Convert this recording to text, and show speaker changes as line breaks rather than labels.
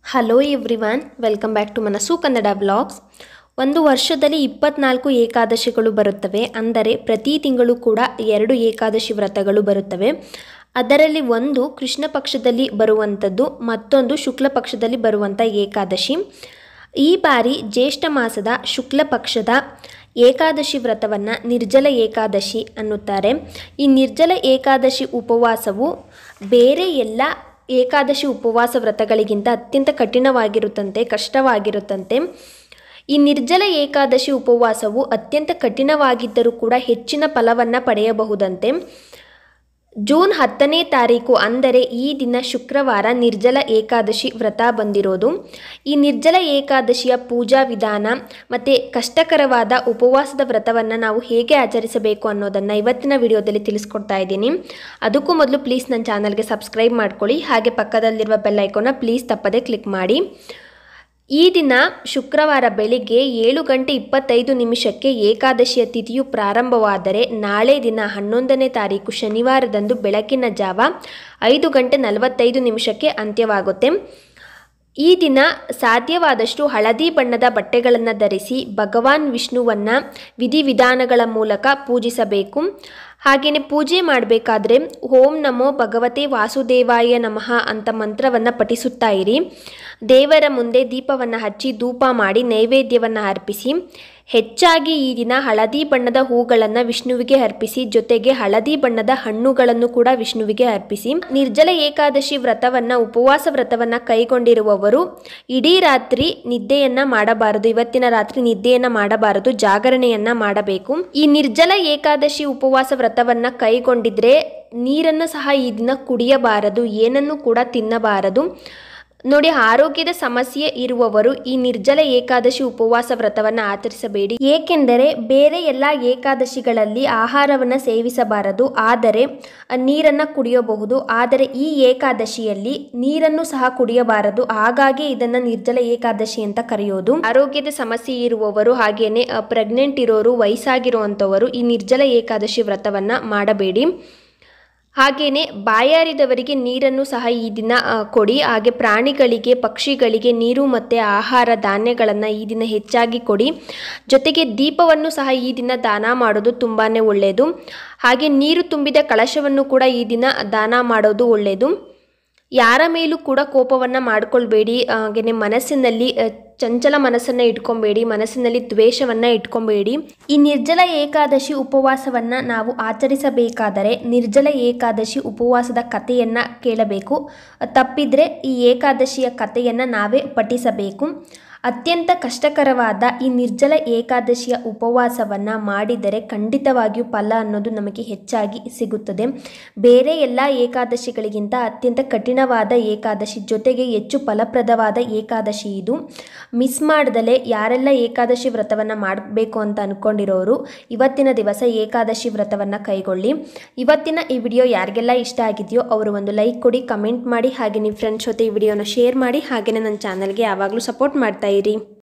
hello everyone welcome back to Manassu Kannada blogs ಒಂದು ವರ್ಷದಲ್ಲಿ ಇಪ್ಪತ್ನಾಲ್ಕು ಏಕಾದಶಿಗಳು ಬರುತ್ತವೆ ಅಂದರೆ ಪ್ರತಿ ತಿಂಗಳು ಕೂಡ ಎರಡು ಏಕಾದಶಿ ವ್ರತಗಳು ಬರುತ್ತವೆ ಅದರಲ್ಲಿ ಒಂದು ಕೃಷ್ಣ ಪಕ್ಷದಲ್ಲಿ ಬರುವಂಥದ್ದು ಮತ್ತೊಂದು ಶುಕ್ಲ ಪಕ್ಷದಲ್ಲಿ ಬರುವಂಥ ಏಕಾದಶಿ ಈ ಬಾರಿ ಜ್ಯೇಷ್ಠ ಮಾಸದ ಶುಕ್ಲ ಪಕ್ಷದ ಏಕಾದಶಿ ವ್ರತವನ್ನು ನಿರ್ಜಲ ಏಕಾದಶಿ ಅನ್ನುತ್ತಾರೆ ಈ ನಿರ್ಜಲ ಏಕಾದಶಿ ಉಪವಾಸವು ಬೇರೆ ಎಲ್ಲ ಏಕಾದಶಿ ಉಪವಾಸ ವ್ರತಗಳಿಗಿಂತ ಅತ್ಯಂತ ಕಠಿಣವಾಗಿರುತ್ತಂತೆ ಕಷ್ಟವಾಗಿರುತ್ತಂತೆ ಈ ನಿರ್ಜಲ ಏಕಾದಶಿ ಉಪವಾಸವು ಅತ್ಯಂತ ಕಠಿಣವಾಗಿದ್ದರೂ ಕೂಡ ಹೆಚ್ಚಿನ ಫಲವನ್ನು ಪಡೆಯಬಹುದಂತೆ ಜೂನ್ ಹತ್ತನೇ ತಾರೀಕು ಅಂದರೆ ಈ ದಿನ ಶುಕ್ರವಾರ ನಿರ್ಜಲ ಏಕಾದಶಿ ವ್ರತ ಬಂದಿರೋದು ಈ ನಿರ್ಜಲ ಏಕಾದಶಿಯ ಪೂಜಾ ವಿಧಾನ ಮತ್ತು ಕಷ್ಟಕರವಾದ ಉಪವಾಸದ ವ್ರತವನ್ನು ನಾವು ಹೇಗೆ ಆಚರಿಸಬೇಕು ಅನ್ನೋದನ್ನು ಇವತ್ತಿನ ವಿಡಿಯೋದಲ್ಲಿ ತಿಳಿಸ್ಕೊಡ್ತಾ ಇದ್ದೀನಿ ಅದಕ್ಕೂ ಮೊದಲು ಪ್ಲೀಸ್ ನನ್ನ ಚಾನಲ್ಗೆ ಸಬ್ಸ್ಕ್ರೈಬ್ ಮಾಡ್ಕೊಳ್ಳಿ ಹಾಗೆ ಪಕ್ಕದಲ್ಲಿರುವ ಬೆಲ್ ಐಕೋನ ಪ್ಲೀಸ್ ತಪ್ಪದೇ ಕ್ಲಿಕ್ ಮಾಡಿ ಈ ದಿನ ಶುಕ್ರವಾರ ಬೆಳಿಗ್ಗೆ ಏಳು ಗಂಟೆ ಇಪ್ಪತ್ತೈದು ನಿಮಿಷಕ್ಕೆ ಏಕಾದಶಿಯ ತಿಥಿಯು ಪ್ರಾರಂಭವಾದರೆ ನಾಳೆ ದಿನ ಹನ್ನೊಂದನೇ ತಾರೀಕು ಶನಿವಾರದಂದು ಬೆಳಕಿನ ಜಾವ ಐದು ಗಂಟೆ ನಲವತ್ತೈದು ನಿಮಿಷಕ್ಕೆ ಅಂತ್ಯವಾಗುತ್ತೆ ಈ ದಿನ ಸಾಧ್ಯವಾದಷ್ಟು ಹಳದಿ ಬಣ್ಣದ ಬಟ್ಟೆಗಳನ್ನು ಧರಿಸಿ ಭಗವಾನ್ ವಿಷ್ಣುವನ್ನು ವಿಧಿವಿಧಾನಗಳ ಮೂಲಕ ಪೂಜಿಸಬೇಕು ಹಾಗೆಯೇ ಪೂಜೆ ಮಾಡಬೇಕಾದ್ರೆ ಓಂ ನಮೋ ಭಗವತೆ ವಾಸುದೇವಾಯ ನಮಃ ಅಂತ ಮಂತ್ರವನ್ನು ಪಠಿಸುತ್ತಾ ಇರಿ ದೇವರ ಮುಂದೆ ದೀಪವನ್ನು ಹಚ್ಚಿ ಧೂಪ ಮಾಡಿ ನೈವೇದ್ಯವನ್ನು ಅರ್ಪಿಸಿ ಹೆಚ್ಚಾಗಿ ಈ ದಿನ ಹಳದಿ ಬಣ್ಣದ ಹೂಗಳನ್ನು ವಿಷ್ಣುವಿಗೆ ಅರ್ಪಿಸಿ ಜೊತೆಗೆ ಹಳದಿ ಬಣ್ಣದ ಹಣ್ಣುಗಳನ್ನು ಕೂಡ ವಿಷ್ಣುವಿಗೆ ಅರ್ಪಿಸಿ ನಿರ್ಜಲ ಏಕಾದಶಿ ವ್ರತವನ್ನ ಉಪವಾಸ ವ್ರತವನ್ನ ಕೈಗೊಂಡಿರುವವರು ಇಡೀ ರಾತ್ರಿ ನಿದ್ದೆಯನ್ನ ಮಾಡಬಾರದು ಇವತ್ತಿನ ರಾತ್ರಿ ನಿದ್ದೆಯನ್ನ ಮಾಡಬಾರದು ಜಾಗರಣೆಯನ್ನ ಮಾಡಬೇಕು ಈ ನಿರ್ಜಲ ಏಕಾದಶಿ ಉಪವಾಸ ವ್ರತವನ್ನ ಕೈಗೊಂಡಿದ್ರೆ ನೀರನ್ನು ಸಹ ಈ ದಿನ ಕುಡಿಯಬಾರದು ಏನನ್ನು ಕೂಡ ತಿನ್ನಬಾರದು ನೋಡಿ ಆರೋಗ್ಯದ ಸಮಸ್ಯೆ ಇರುವವರು ಈ ನಿರ್ಜಲ ಏಕಾದಶಿ ಉಪವಾಸ ವ್ರತವನ್ನು ಆಚರಿಸಬೇಡಿ ಏಕೆಂದರೆ ಬೇರೆ ಎಲ್ಲ ಏಕಾದಶಿಗಳಲ್ಲಿ ಆಹಾರವನ್ನು ಸೇವಿಸಬಾರದು ಆದರೆ ನೀರನ್ನು ಕುಡಿಯಬಹುದು ಆದರೆ ಈ ಏಕಾದಶಿಯಲ್ಲಿ ನೀರನ್ನು ಸಹ ಕುಡಿಯಬಾರದು ಹಾಗಾಗಿ ಇದನ್ನು ನಿರ್ಜಲ ಏಕಾದಶಿ ಅಂತ ಕರೆಯೋದು ಆರೋಗ್ಯದ ಸಮಸ್ಯೆ ಇರುವವರು ಹಾಗೇನೆ ಪ್ರೆಗ್ನೆಂಟ್ ಇರೋರು ವಯಸ್ಸಾಗಿರುವಂಥವರು ಈ ನಿರ್ಜಲ ಏಕಾದಶಿ ವ್ರತವನ್ನ ಮಾಡಬೇಡಿ ಹಾಗೆಯೇ ಬಾಯಾರಿದವರಿಗೆ ನೀರನ್ನು ಸಹ ಈ ದಿನ ಆ, ಕೊಡಿ ಹಾಗೆ ಪ್ರಾಣಿಗಳಿಗೆ ಪಕ್ಷಿಗಳಿಗೆ ನೀರು ಮತ್ತು ಆಹಾರ ಧಾನ್ಯಗಳನ್ನು ಈ ದಿನ ಹೆಚ್ಚಾಗಿ ಕೊಡಿ ಜೊತೆಗೆ ದೀಪವನ್ನು ಸಹ ಈ ದಿನ ದಾನ ಮಾಡೋದು ತುಂಬಾ ಒಳ್ಳೆಯದು ಹಾಗೆ ನೀರು ತುಂಬಿದ ಕಳಶವನ್ನು ಕೂಡ ಈ ದಿನ ದಾನ ಮಾಡೋದು ಒಳ್ಳೆಯದು ಯಾರ ಮೇಲೂ ಕೂಡ ಕೋಪವನ್ನು ಮಾಡ್ಕೊಳ್ಬೇಡಿ ಹಾಗೆಯೇ ಮನಸ್ಸಿನಲ್ಲಿ ಆ, ಚಂಚಲ ಮನಸ್ಸನ್ನು ಇಟ್ಕೊಬೇಡಿ ಮನಸ್ಸಿನಲ್ಲಿ ದ್ವೇಷವನ್ನು ಇಟ್ಕೊಬೇಡಿ ಈ ನಿರ್ಜಲ ಏಕಾದಶಿ ಉಪವಾಸವನ್ನು ನಾವು ಆಚರಿಸಬೇಕಾದರೆ ನಿರ್ಜಲ ಏಕಾದಶಿ ಉಪವಾಸದ ಕಥೆಯನ್ನು ಕೇಳಬೇಕು ತಪ್ಪಿದ್ರೆ ಈ ಏಕಾದಶಿಯ ಕಥೆಯನ್ನು ನಾವೇ ಪಠಿಸಬೇಕು ಅತ್ಯಂತ ಕಷ್ಟಕರವಾದ ಈ ನಿರ್ಜಲ ಏಕಾದಶಿಯ ಉಪವಾಸವನ್ನು ಮಾಡಿದರೆ ಖಂಡಿತವಾಗಿಯೂ ಫಲ ಅನ್ನೋದು ನಮಗೆ ಹೆಚ್ಚಾಗಿ ಸಿಗುತ್ತದೆ ಬೇರೆ ಎಲ್ಲ ಏಕಾದಶಿಗಳಿಗಿಂತ ಅತ್ಯಂತ ಕಠಿಣವಾದ ಏಕಾದಶಿ ಜೊತೆಗೆ ಹೆಚ್ಚು ಫಲಪ್ರದವಾದ ಏಕಾದಶಿ ಇದು ಮಿಸ್ ಮಾಡ್ದಲೆ ಯಾರೆಲ್ಲ ಏಕಾದಶಿ ವ್ರತವನ್ನು ಮಾಡಬೇಕು ಅಂತ ಅಂದ್ಕೊಂಡಿರೋರು ಇವತ್ತಿನ ದಿವಸ ಏಕಾದಶಿ ವ್ರತವನ್ನು ಕೈಗೊಳ್ಳಿ ಇವತ್ತಿನ ಈ ವಿಡಿಯೋ ಯಾರಿಗೆಲ್ಲ ಇಷ್ಟ ಆಗಿದೆಯೋ ಅವರು ಒಂದು ಲೈಕ್ ಕೊಡಿ ಕಮೆಂಟ್ ಮಾಡಿ ಹಾಗೆ ನಿಮ್ಮ ಫ್ರೆಂಡ್ಸ್ ಜೊತೆ ಈ ವಿಡಿಯೋನ ಶೇರ್ ಮಾಡಿ ಹಾಗೆಯೇ ನನ್ನ ಚಾನಲ್ಗೆ ಯಾವಾಗಲೂ ಸಪೋರ್ಟ್ ಮಾಡ್ತಾ ಇರಿ